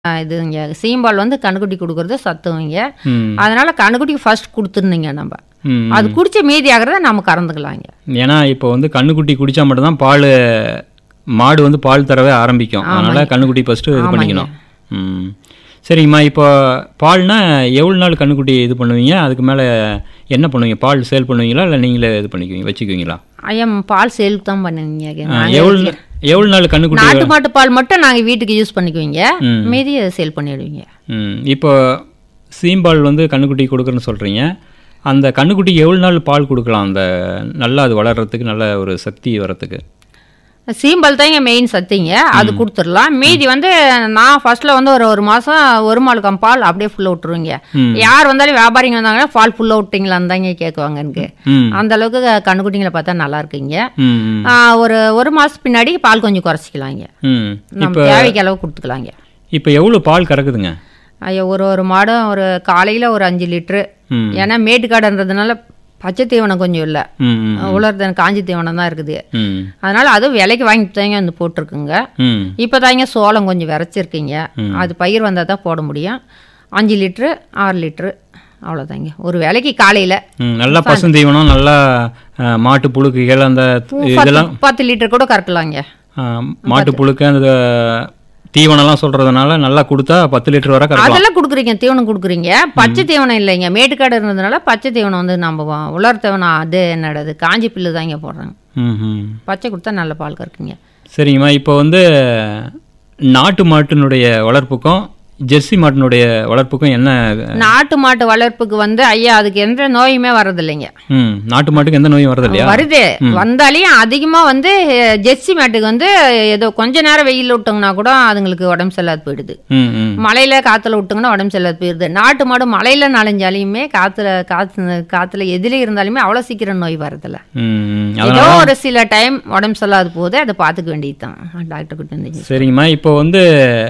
ஆ, இதுங்க சீம்பால் வந்து கண்ணுக்குட்டி கொடுக்கறது சத்துவங்க ம் அதனால கண்ணுக்குட்டிக்கு ஃபர்ஸ்ட் கொடுத்துருந்தீங்க நம்ம ம் அது குடிச்ச மீதி ஆகிறத நம்ம கறந்துக்கலாங்க ஏன்னா இப்போ வந்து கண்ணுக்குட்டி குடிச்சா மட்டும்தான் பால் மாடு வந்து பால் தரவே ஆரம்பிக்கும் அதனால கண்ணுக்குட்டி ஃபஸ்ட்டு இது பண்ணிக்கணும் ம் சரிங்கம்மா இப்போ பால்னா எவ்வளோ நாள் கண்ணுக்குட்டி இது பண்ணுவீங்க அதுக்கு மேலே என்ன பண்ணுவீங்க பால் சேல் பண்ணுவீங்களா இல்லை நீங்களே இது பண்ணிக்குவீங்க வச்சுக்குவீங்களா ஐயா பால் சேல் தான் பண்ணுவீங்க ஆ, எவ்வளோ எவ்வளோ நாள் கண்ணுக்குட்டி நாட்டு மாட்டு பால் மட்டும் நாங்கள் வீட்டுக்கு யூஸ் பண்ணிக்குவீங்க ம். மீதி சேல் பண்ணிடுவீங்க ம் இப்போ சீம்பால் வந்து கண்ணுக்குட்டி கொடுக்குறேன்னு சொல்கிறீங்க அந்த கண்ணுக்குட்டிக்கு எவ்வளோ நாள் பால் கொடுக்கலாம் அந்த நல்லா அது வளர்கிறதுக்கு நல்ல ஒரு சக்தி வரத்துக்கு சீம்பால் தான் இங்கே மெயின் சத்திங்க அது கொடுத்துடலாம் மீதி வந்து நான் ஃபர்ஸ்ட்ல வந்து ஒரு ஒரு மாதம் ஒரு மாலுக்கம் பால் அப்படியே ஃபுல்லாக விட்டுருவீங்க ம். யார் வந்தாலும் வியாபாரிங்க வந்தாங்கன்னா பால் ஃபுல்லாக விட்டீங்களான்னு தாங்க கேட்குவாங்க எனக்கு ம் அந்த அளவுக்கு கண்ணுக்குட்டிங்களை பார்த்தா நல்லா இருக்குங்க ம் ம் ஆ, ஒரு ஒரு மாதம் பின்னாடி பால் கொஞ்சம் குறைச்சிக்கலாங்க ம் நம்ம தேவைக்கு அளவு கொடுத்துக்கலாங்க இப்போ எவ்வளோ பால் கறக்குதுங்க ஐயா ஒரு ஒரு மாடும் ஒரு காலையில் ஒரு அஞ்சு லிட்ரு ம் ஏன்னா மேட்டுக்காடுன்றதுனால பச்சை தீவனம் கொஞ்சம் இல்லை ம் ம் உலர்தன் காஞ்சி தீவனம் தான் இருக்குது ம் அதனால அதுவும் விலைக்கு வாங்கி தாங்க வந்து போட்டிருக்குங்க ம் இப்போ தாங்க சோளம் கொஞ்சம் விரைச்சிருக்கீங்க அது பயிர் வந்தால் தான் போட முடியும் அஞ்சு லிட்ரு ஆறு லிட்ரு அவ்வளோதாங்க ஒரு விலைக்கு காலையில் ம் நல்லா பசுந்தீவனம் நல்லா அஹ், மாட்டு புழுக்குகள் அந்த இதெல்லாம் பத்து லிட்டர் கூட கறக்கலாங்க அஹ், மாட்டு புழுக்கு அந்த தீவனம்லாம் சொல்கிறதுனால நல்லா கொடுத்தா பத்து லிட்டர் வரை கறக்கலாம் அதெல்லாம் கொடுக்குறீங்க தீவனம் கொடுக்குறீங்க பச்சை தீவனம் இல்லைங்க மேட்டுக்காடு இருந்ததுனால பச்சை தீவனம் வந்து நம்ம வா- உலர் தீவனம் அது என்னடது காஞ்சி பில்லு தாங்க போடுறாங்க ம் ம் பச்சை கொடுத்தா நல்ல பால் கறக்குங்க சரிங்கம்மா இப்போ வந்து நாட்டு மாட்டினுடைய வளர்ப்புக்கும் ஜெர்சி மாட்டினுடைய வளர்ப்புக்கும் என்ன நாட்டு மாட்டு வளர்ப்புக்கு வந்து ஐயா அதுக்கு எந்த நோயுமே வர்றதில்லைங்க ம் நாட்டு மாட்டுக்கு எந்த நோயும் வரது இல்லையா வருது வந்தாலையும் அதிகமாக வந்து அஹ், ஜெர்சி மாட்டுக்கு வந்து ஏதோ கொஞ்ச நேரம் வெயில் விட்டோங்கன்னா கூட அதுங்களுக்கு உடம்பு செல்லாது போயிடுது ம் ம் மழையில காத்துல விட்டுங்கன்னா உடம்பு செல்லாது போயிடுது நாட்டு மாடு மழையில நனைஞ்சாலையுமே காத்துல காத்து காத்துல எதுல இருந்தாலுமே அவ்வளோ சீக்கிரம் நோய் வரதில்ல ம் ம். ஏதோ ஒரு சில டைம் உடம்பு செல்லாது போகுது அதை பார்த்துக்க வேண்டியது தான் டாக்டர் கிட்ட இருந்தீங்க சரிங்கம்மா இப்போ வந்து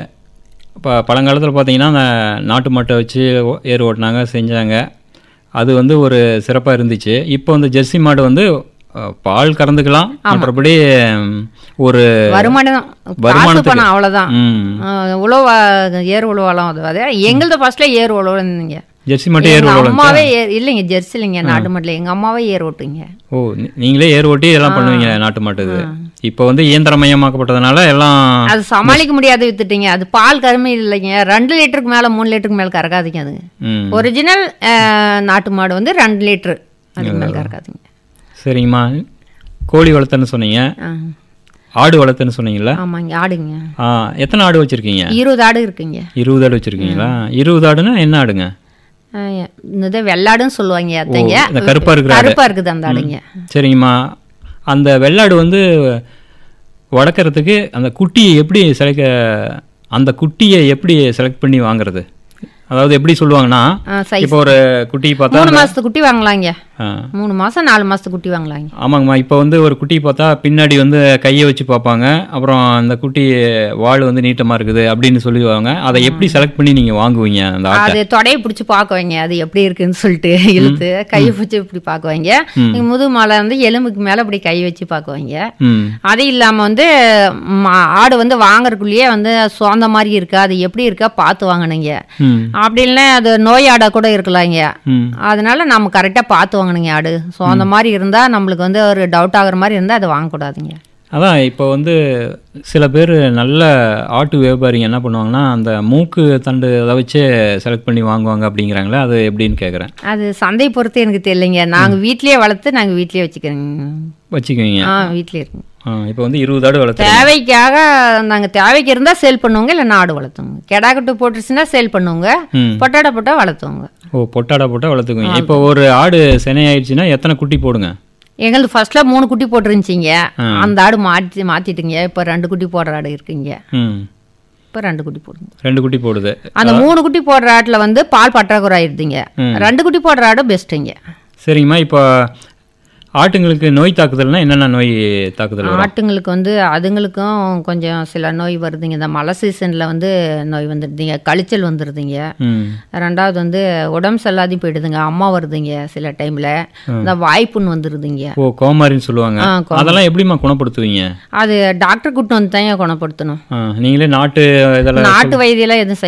இப்போ பழங்காலத்தில் பார்த்தீங்கன்னா அந்த நாட்டு மாட்டை வச்சு ஓ- ஏர் ஓட்டினாங்க செஞ்சாங்க அது வந்து ஒரு சிறப்பாக இருந்துச்சு இப்போ வந்து ஜெர்சி மாடு வந்து அஹ், பால் கறந்துக்கலாம் மற்றபடி ம், ஒரு வருமானம் காசு வருமானத்துக்கு. பணம் அவ்வளோதான் ம் உழவா ஏர் உழவெல்லாம் அது அது எங்களது ஃபர்ஸ்ட்ல ஏர் உழவு இருந்தீங்க ஜெர்சி மாட்டை ஏர் எங்க ஓடலாம் அம்மாவே ஏர் இல்லைங்க ஜெர்சி இல்லைங்க நாட்டு மாட்டில் எங்க அம்மாவே ஏர் ஓட்டுங்க ஓ நீ- நீங்களே ஏர் ஓட்டி எல்லாம் பண்ணுவீங்க நாட்டு மாட்டுது இப்போ வந்து இயந்திரமயமாக்கப்பட்டதுனால எல்லாம் அது சமாளிக்க முடியாது வித்துட்டீங்க அது பால் கருமை இல்லைங்க ரெண்டு லிட்டருக்கு மேல மூணு லிட்டருக்கு மேல கறக்காதீங்க அதுங்க ம் ஒரிஜினல் நாட்டு மாடு வந்து ரெண்டு லிட்டரு அதுக்கு மேல கறக்காதீங்க சரிங்கம்மா கோழி வளர்த்தேன்னு சொன்னீங்க ஆ, ஆடு வளர்த்தேன்னு சொன்னீங்களா ஆமாங்க ஆடுங்க ஆ எத்தனை ஆடு வச்சுருக்கீங்க இருபது ஆடு இருக்குங்க இருபது ஆடு வச்சுருக்கீங்களா இருபது ஆடுனா என்ன ஆடுங்க ஆ, இந்த வெள்ளாடுன்னு சொல்லுவாங்க அத்தைங்க இந்த கருப்பா இருக்கிற ஆடு. கருப்பா இருக்குது அந்த ஆடுங்க சரிங்கம்மா அந்த வெள்ளாடு வந்து வளர்க்குறதுக்கு அந்த குட்டியை எப்படி செலக்ட் அந்த குட்டியை எப்படி செலக்ட் பண்ணி வாங்குறது அதாவது எப்படி சொல்லுவாங்கன்னா ஆ, size. இப்போ ஒரு குட்டி பார்த்தா மூணு மாசத்து குட்டி வாங்கலாங்க ஆ, மூணு மாசம் நாலு மாசத்து குட்டி வாங்கலாங்க ஆமாங்கம்மா இப்போ வந்து ஒரு குட்டி பார்த்தா பின்னாடி வந்து கையை வச்சு பார்ப்பாங்க அப்புறம் அந்த குட்டி வால் வந்து நீட்டமாக இருக்குது அப்படின்னு சொல்லுவாங்க அதை எப்படி செலக்ட் பண்ணி நீங்கள் வாங்குவீங்க அந்த ஆட்டை அது தொடையை பிடிச்சி பார்க்குவாங்க அது எப்படி இருக்குன்னு சொல்லிட்டு இழுத்து கையை பிடிச்சி இப்படி பார்க்குவாங்க ம். முதுகு மேலே வந்து எலும்புக்கு மேலே இப்படி கை வச்சு பார்க்குவாங்க ம் அது இல்லாமல் வந்து மா- ஆடு வந்து வாங்குறதுக்குள்ளேயே வந்து சோந்த மாதிரி இருக்கா அது எப்படி இருக்கா பார்த்து வாங்கணுங்க ம் அப்படி இல்லைன்னா அது நோய் ஆடா கூட இருக்கலாங்க ம் அதனால நம்ம கரெக்டாக பார்த்து வாங்கணுங்க ஆடு சோந்த மாதிரி இருந்தால் நம்மளுக்கு வந்து ஒரு டவுட் ஆகுற மாதிரி இருந்தால் அதை வாங்கக்கூடாதுங்க அதான் இப்போ வந்து சில பேர் நல்ல ஆட்டு வியாபாரிங்க என்ன பண்ணுவாங்கன்னா அந்த மூக்கு தண்டு அதை வச்சே செலக்ட் பண்ணி வாங்குவாங்க அப்படிங்கிறாங்களே அது எப்படின்னு கேட்குறேன் அது சந்தை பொறுத்து எனக்கு தெரியலைங்க நாங்கள் வீட்லயே வளர்த்து நாங்கள் வீட்லயே வச்சுக்கிறோங்க வச்சுக்குவீங்க ஆ வீட்லயே இருக்குங்க ஆ, இப்போ வந்து இருபது ஆடு வளர்த்து தேவைக்காக நாங்கள் தேவைக்கு இருந்தால் சேல் பண்ணுவோங்க இல்லை நாடு வளர்த்துவோங்க கெடாக்கட்டு போட்டுச்சுன்னா சேல் பண்ணுவோங்க ம் பொட்டாடை போட்டால் வளர்த்துவோங்க ஓ பொட்டாடா போட்டால் வளர்த்துக்குவீங்க இப்போ ஒரு ஆடு சினை ஆயிடுச்சுன்னா எத்தனை குட்டி போடுங்க எங்களுக்கு ஃபர்ஸ்ட்ல மூணு குட்டி போட்டுருந்துச்சிங்க அந்த ஆடு மாற்றி மாற்றிட்டுங்க இப்போ ரெண்டு குட்டி போடுற ஆடு இருக்குங்க ம் இப்போ ரெண்டு குட்டி போடுங்க ரெண்டு குட்டி போடுது அந்த மூணு குட்டி போடுற ஆட்டில் வந்து பால் பற்றாக்குறை ஆயிடுதுங்க ம். ரெண்டு குட்டி போடுற ஆடு பெஸ்ட்டுங்க சரிங்கம்மா இப்போ ஆட்டுங்களுக்கு நோய் தாக்குதல்னா என்னென்ன நோய் தாக்குதல் வரும் ஆட்டுங்களுக்கு வந்து அதுங்களுக்கும் கொஞ்சம் சில நோய் வருதுங்க இந்த மழை சீசனில் வந்து நோய் வந்துடுதுங்க கழிச்சல் வந்துடுதுங்க ம் ரெண்டாவது வந்து உடம்பு செல்லாதையும் போயிடுதுங்க அம்மா வருதுங்க சில டைமில் இந்த வாய்ப்புன்னு வந்துடுதுங்க ஓ கோமாரின்னு சொல்லுவாங்க ஆ, கோ- அதெல்லாம் எப்படிம்மா குணப்படுத்துவீங்க அது டாக்டர் கூட்டு வந்து தான் குணப்படுத்தணும் ஆ, நீங்களே நாட்டு இதெல்லாம் நாட்டு வைத்தியெல்லாம் எதுவும் செய்ய